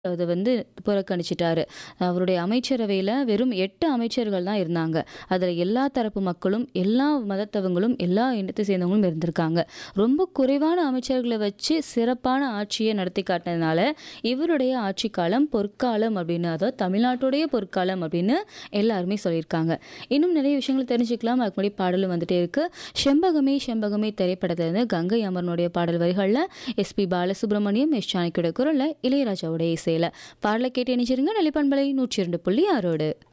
அத வந்து புறக்கணிச்சுட்டாரு. அவருடைய அமைச்சரவையில வெறும் 8 அமைச்சர்கள் தான் இருந்தாங்க. அதுல எல்லா தரப்பு மக்களும், எல்லா மதத்தவங்களும், எல்லா இனத்தை சேர்ந்தவங்களும் இருந்திருக்காங்க. ரொம்ப குறைவான அமைச்சர்கள வச்சு சிறப்பான ஆட்சிய நடத்தி காட்டினதுனால, இவருடைய ஆட்சி காலம் பொற்காலம் அப்படின்னு, அதாவது தமிழ்நாட்டுடைய பொற்காலம் அப்படின்னு எல்லாருமே சொல்லியிருக்காங்க. இன்னும் நிறைய விஷயங்கள் தெரிஞ்சுக்கலாம். அதுக்கு முன்னாடி பாடலும் வந்துட்டே இருக்கு. செண்பகமே செண்பகமே திரைப்படத்திலிருந்து கங்கை அமரனுடைய பாடல் வரிகள்ல எஸ்.பி. பாலசுப்ரமணியம், எஸ். ஜானகியோட குரல்ல இளையராஜாவோட இசையில. பாடல கேட்டு இணைஞ்சிருங்க. நிலைப்பண்பலை 102.6 ஓடு.